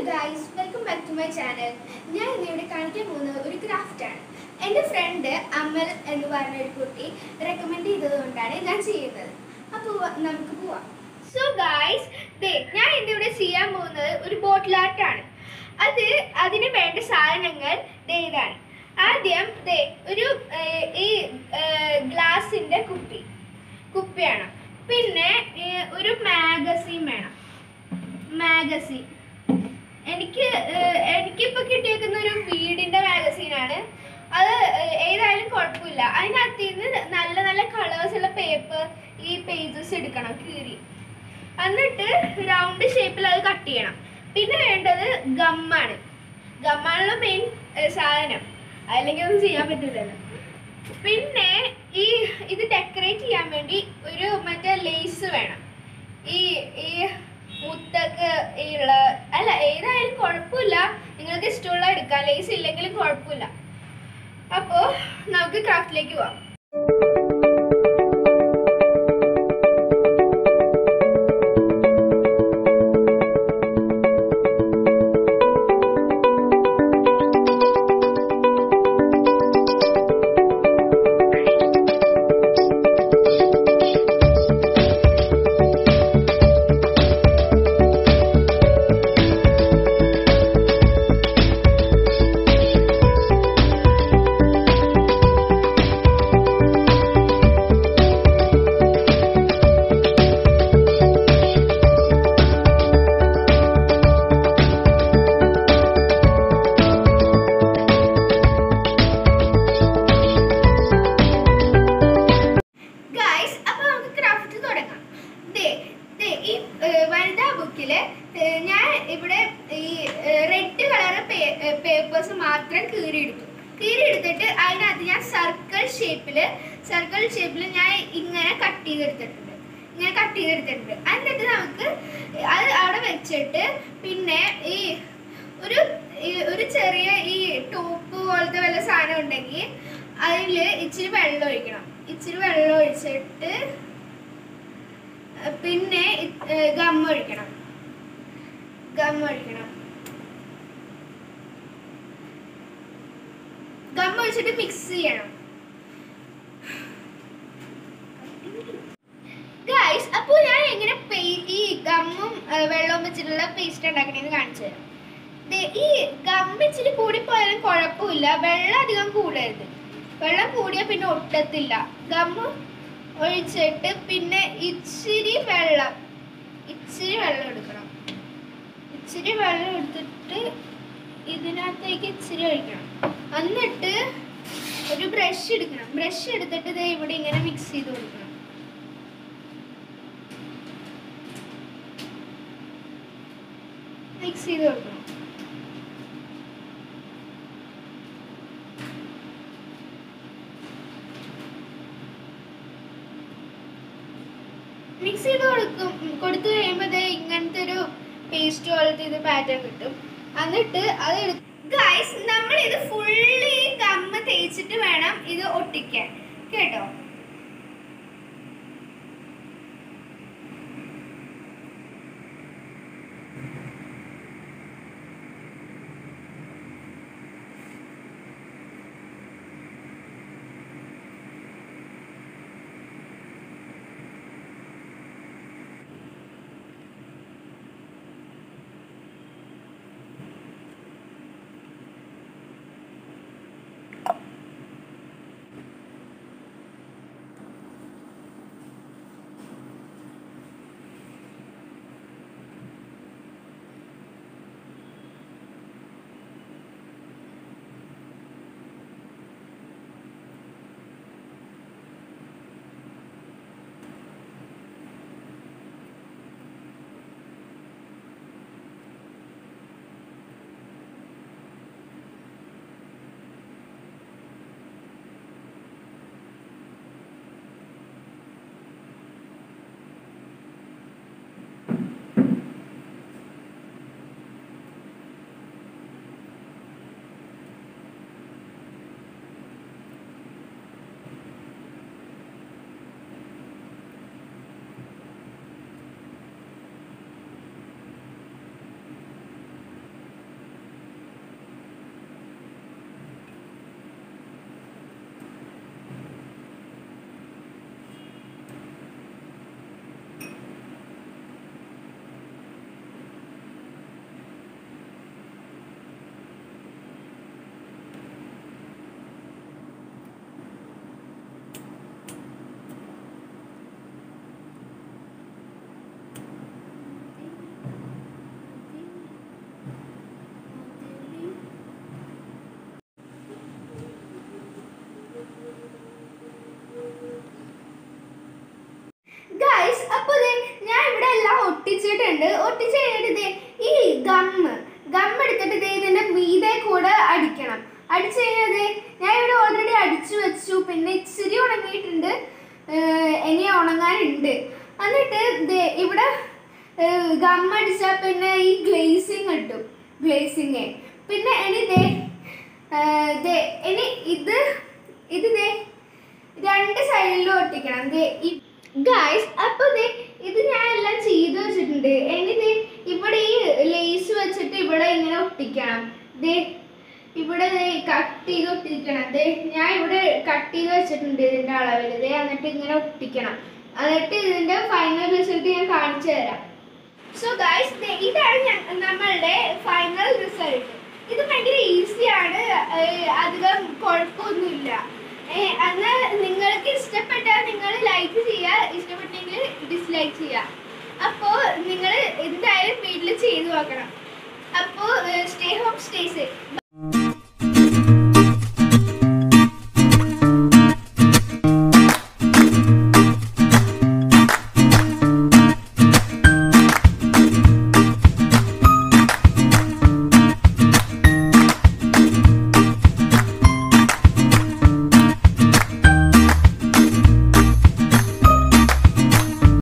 guys welcome back to my channel ഞാൻ ഇന്നിവിടെ കാണിക്കാൻ പോകുന്നത് ഒരു ക്രാഫ്റ്റ് ആണ് എൻ്റെ ഫ്രണ്ട് അമൽ എന്ന് പറഞ്ഞ ഒരു കുട്ടി റെക്കമെൻഡ് ചെയ്തതുകൊണ്ടാണ് ഞാൻ ചെയ്യുന്നത് അപ്പോൾ നമുക്ക് പോവാം സോ ഗൈസ് ദേ ഞാൻ ഇന്നിവിടെ ചെയ്യാൻ പോകുന്നത് ഒരു ബോട്ടിൽ ആർട്ടാണ് അത് അതിന് വേണ്ട സാധനങ്ങൾ ദേ ഇതാണ് ആദ്യം ദേ ഒരു ഏർ, ഈ ഗ്ലാസിൻ്റെ കുപ്പി കുപ്പി വേണം പിന്നെ ഏർ, ഒരു മാഗസീൻ വേണം മാഗസീൻ എനിക്ക് ഏഹ്, എനിക്കിപ്പോ കിട്ടിയേക്കുന്ന ഒരു വീടിന്റെ മാഗസീനാണ് അത് ഏഹ്, ഏതായാലും കുഴപ്പമില്ല അതിനകത്ത് നിന്ന് നല്ല നല്ല കളേഴ്സ് ഉള്ള പേപ്പർ ഈ പേജസ് എടുക്കണം കീറി എന്നിട്ട് റൗണ്ട് ഷേപ്പിൽ അത് കട്ട് ചെയ്യണം പിന്നെ വേണ്ടത് ഗമ്മാണ് ഗമ്മാണല്ലോ മെയിൻ സാധനം അല്ലെങ്കിൽ ഒന്നും ചെയ്യാൻ പറ്റില്ലല്ലോ പിന്നെ ഈ ഇത് ഡെക്കറേറ്റ് ചെയ്യാൻ വേണ്ടി ഒരു മറ്റേ ലേസ് വേണം ഈ ഈ മുത്തൊക്കെ ഉള്ള അല്ല ഏതായാലും കുഴപ്പമില്ല നിങ്ങൾക്ക് ഇഷ്ടമുള്ള എടുക്കാം ലേസ് ഇല്ലെങ്കിലും കുഴപ്പമില്ല അപ്പോൾ നമുക്ക് ക്രാഫ്റ്റിലേക്ക് പോവാം ഗൈസ് അപ്പോൾ നമുക്ക് ക്രാഫ്റ്റ് തുടങ്ങാം ദേ ദേ ഈ ഏഹ്, വനിതാ ബുക്കിൽ ഞാൻ ഇവിടെ ഈ റെഡ് കളർ പേപ്പേഴ്സ് മാത്രം കീറിയെടുത്തു കീറിയെടുത്തിട്ട് അതിനകത്ത് ഞാൻ സർക്കിൾ ഷേപ്പിൽ സർക്കിൾ ഷേപ്പിൽ ഞാൻ ഇങ്ങനെ കട്ട് ചെയ്തെടുത്തിട്ടുണ്ട് ഇങ്ങനെ കട്ട് ചെയ്തെടുത്തിട്ടുണ്ട് എന്നിട്ട് നമുക്ക് അത് അവിടെ വെച്ചിട്ട് പിന്നെ ഈ ഒരു ഈ ഒരു ചെറിയ ഈ ടോപ്പ് പോലത്തെ വല്ല സാധനം ഉണ്ടെങ്കിൽ അതിൽ ഇച്ചിരി വെള്ളം ഒഴിക്കണം ഇച്ചിരി വെള്ളം ഒഴിച്ചിട്ട് അഹ് പിന്നെ ഗം ഒഴിക്കണം ഗം ഒഴിക്കണം ഗം ഒഴിച്ചിട്ട് മിക്സ് ചെയ്യണം ഗൈസ് അപ്പോൾ ഞാൻ എങ്ങനെ പേ- ഈ ഗമ്മും അഹ് വെള്ളവും വെച്ചിട്ടുള്ള പേസ്റ്റ് ഉണ്ടാക്കണേന്ന് കാണിച്ചു തരാം ദേ, ഈ ഗം ഇച്ചിരി കൂടിപ്പോയാലും കുഴപ്പമില്ല വെള്ളം അധികം കൂടരുത് വെള്ളം കൂടിയാൽ പിന്നെ ഒട്ടത്തില്ല ഗമ്മ് ഒഴിച്ചിട്ട് പിന്നെ ഇച്ചിരി വെള്ളം ഇച്ചിരി വെള്ളം എടുക്കണം ഇച്ചിരി വെള്ളം എടുത്തിട്ട് ഇതിനകത്തേക്ക് ഇച്ചിരി ഒഴിക്കണം എന്നിട്ട് ഒരു ബ്രഷ് എടുക്കണം ബ്രഷ് എടുത്തിട്ട് ദേ ഇവിടെ ഇങ്ങനെ മിക്സ് ചെയ്ത് കൊടുക്കണം മിക്സ് ചെയ്ത് കൊടുക്കണം മിക്സ് ചെയ്ത് കൊടുക്കും കൊടുത്തു കഴിയുമ്പോൾ ദേ ഇങ്ങനത്തെ ഒരു പേസ്റ്റ് പോലത്തെ ഇത് പാറ്റേൺ കിട്ടും എന്നിട്ട് അത് ഗൈസ് നമ്മൾ ഇത് ഫുള്ളി ഈ ഗമ്മ തേച്ചിട്ട് വേണം ഇത് ഒട്ടിക്കാൻ കേട്ടോ അടിച്ചു കഴിഞ്ഞാൽ ഞാൻ ഇവിടെ ഓൾറെഡി അടിച്ചു വെച്ചു പിന്നെ ഇച്ചിരി ഉണങ്ങിയിട്ടുണ്ട് ഏഹ് ഇനി ഉണങ്ങാനുണ്ട് എന്നിട്ട് ദേ ഇവിടെ ഗം അടിച്ചാൽ പിന്നെ ഈ ഗ്ലേസിങ് കിട്ടും ഗ്ലേസിങ് പിന്നെ ഇനി ദേ ഏഹ് ദേ ഇനി ഇത് ഇത് ദേ രണ്ട് സൈഡിലും ഒട്ടിക്കണം ദേ ഗായ്സ് അപ്പൊ ദേ ഇത് ഞാൻ എല്ലാം ചെയ്തു വെച്ചിട്ടുണ്ട് ഇനി ദേ ഇവിടെ ഈ ലേസ് വെച്ചിട്ട് ഇവിടെ ഇങ്ങനെ ഒട്ടിക്കണം ദേ ഇവിടെ ദേ കട്ട് ചെയ്ത് ഒട്ടിക്കണം ദേ ഞാൻ ഇവിടെ കട്ട് ചെയ്ത് വെച്ചിട്ടുണ്ട് ഇതിന്റെ അളവിൽ ദേ എന്നിട്ട് ഇങ്ങനെ ഒട്ടിക്കണം എന്നിട്ട് ഇതിന്റെ ഫൈനൽ റിസൾട്ട് ഞാൻ കാണിച്ചു തരാം സോ ഗായ്സ് ഇതാണ് ഞ- നമ്മളുടെ ഫൈനൽ റിസൾട്ട് ഇത് ഭയങ്കര ഈസിയാണ് അധികം കുഴപ്പമൊന്നുമില്ല ഏഹ് എന്നാൽ നിങ്ങൾക്ക് ഇഷ്ടപ്പെട്ടാൽ നിങ്ങൾ ലൈക്ക് ചെയ്യുക ഇഷ്ടപ്പെട്ടെങ്കിൽ ഡിസ്ലൈക്ക് ചെയ്യുക അപ്പോൾ നിങ്ങൾ എന്തായാലും വീട്ടിൽ ചെയ്തു നോക്കണം അപ്പോൾ സ്റ്റേ ഹോം സ്റ്റേ സേഫ്